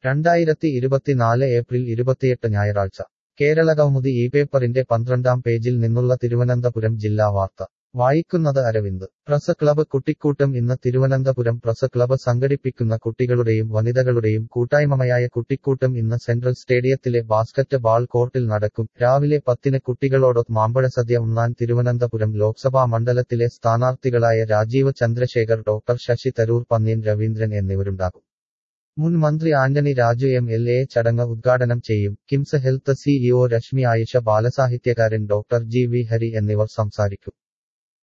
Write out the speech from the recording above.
രണ്ടായിരത്തി ഇരുപത്തിനാല് ഏപ്രിൽ ഇരുപത്തിയെട്ട് ഞായറാഴ്ച കേരള കൗമുദി ഈ പേപ്പറിന്റെ പന്ത്രണ്ടാം പേജിൽ നിന്നുള്ള തിരുവനന്തപുരം ജില്ലാ വാർത്ത വായിക്കുന്നത് അരവിന്ദ് പ്രസ് ക്ലബ് കുട്ടിക്കൂട്ടം ഇന്ന് തിരുവനന്തപുരം പ്രസ് ക്ലബ് സംഘടിപ്പിക്കുന്ന കുട്ടികളുടെയും വനിതകളുടെയും കൂട്ടായ്മയായ കുട്ടിക്കൂട്ടം ഇന്ന് സെൻട്രൽ സ്റ്റേഡിയത്തിലെ ബാസ്കറ്റ് ബാൾ കോർട്ടിൽ നടക്കും രാവിലെ പത്തിന് കുട്ടികളോടൊത്ത് മാമ്പഴസദ്യ ഉണ്ണാൻ തിരുവനന്തപുരം ലോക്സഭാ മണ്ഡലത്തിലെ സ്ഥാനാർത്ഥികളായ രാജീവ് ചന്ദ്രശേഖർ ഡോക്ടർ ശശി തരൂർ പന്ന്യൻ രവീന്ദ്രൻ എന്നിവരുണ്ടാകും മുൻ മന്ത്രി Antony Raju M L A ചടങ്ങ് ഉദ്ഘാടനം ചെയ്യും കിംസ് ഹെൽത്ത് സിഇഒ രശ്മി ആയിഷ ബാലസാഹിത്യകാരൻ ഡോക്ടർ ജി വി ഹരി എന്നിവർ സംസാരിക്കും